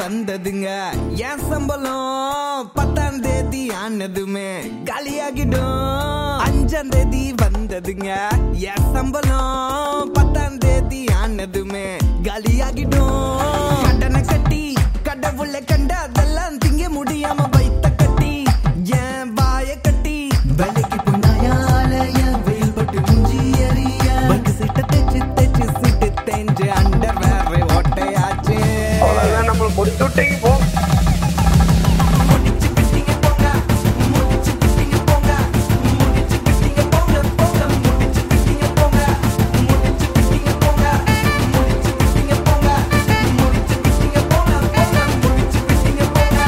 வந்ததுங்க என் சம்பளம் பத்தாம் தேதி ஆனதுமே காலியாகிடும் அஞ்சாம் தேதி வந்ததுங்க என் சம்பளம் பத்தாம் தேதி ஆனதுமே காலியாகிடும் கடனை கட்டி கடவுளை கண்ட அதெல்லாம் திங்க முடியாம வைத்த கட்டி என் வாய கட்டி வேலைக்கு பொண்ணாயால என் வெயில் பட்டு மூஞ்சி எறிய பட்டு சீட்டை தேச்சு தேச்சு சீட்டு தேஞ்சு அண்டர் வேற ஓட்டையாச்சு அவ்வளவுதான் நம்ம முடிச்சு விட்டீங்க போ முடிச்சு விட்டீங்க போங்க முடிச்சு விட்டீங்க போங்க முடிச்சு விட்டீங்க போங்க போங்க முடிச்சு விட்டீங்க போங்க முடிச்சு விட்டீங்க போங்க முடிச்சு விட்டீங்க போங்க முடிச்சு விட்டீங்க போங்க போங்க முடிச்சு விட்டீங்க போங்க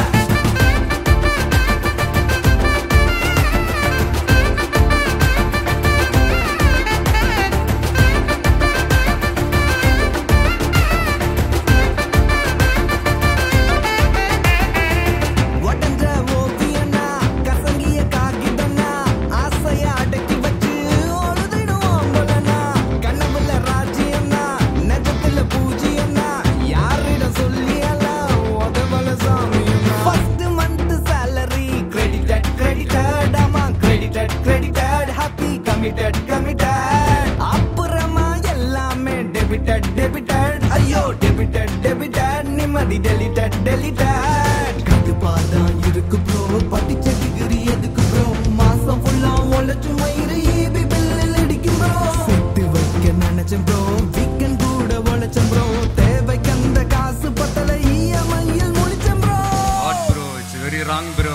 உடஞ்ச ஓவியனா, கசங்கிய காகிதம்னா, ஆசைய அடக்கி வச்சு அழுதிடுவோம் போலனா. கனவுல ராஜ்யம்னா, நிஜத்துல பூஜ்யம்னா, யாரிடம் சொல்லியெல்லாம் உதவல சாமியம்மா. First month salary credited, credited, ஆமா, credited, credited, happy, committed, committed. அப்புறமா எல்லாமே debited, debited, ஐயோ debited, debited, நிம்மதி deleted, deleted. கடுப்பாதான் இருக்கு ப்ரோ படிச்ச டிகிரி எதுக்கு ப்ரோ மாசம் ஃபுல்லா உழைச்சு மயிறு ஈபி பில்லில் அடிக்கும் ப்ரோ செட்டு வைக்க நினைச்சேன் ப்ரோ வீக்கெண்ட் கூட உழைச்சேன் ப்ரோ தேவைக்கு அந்த காசு பத்தல இஎம்ஐயில் முடிச்சேன் bro What bro? It's very wrong bro.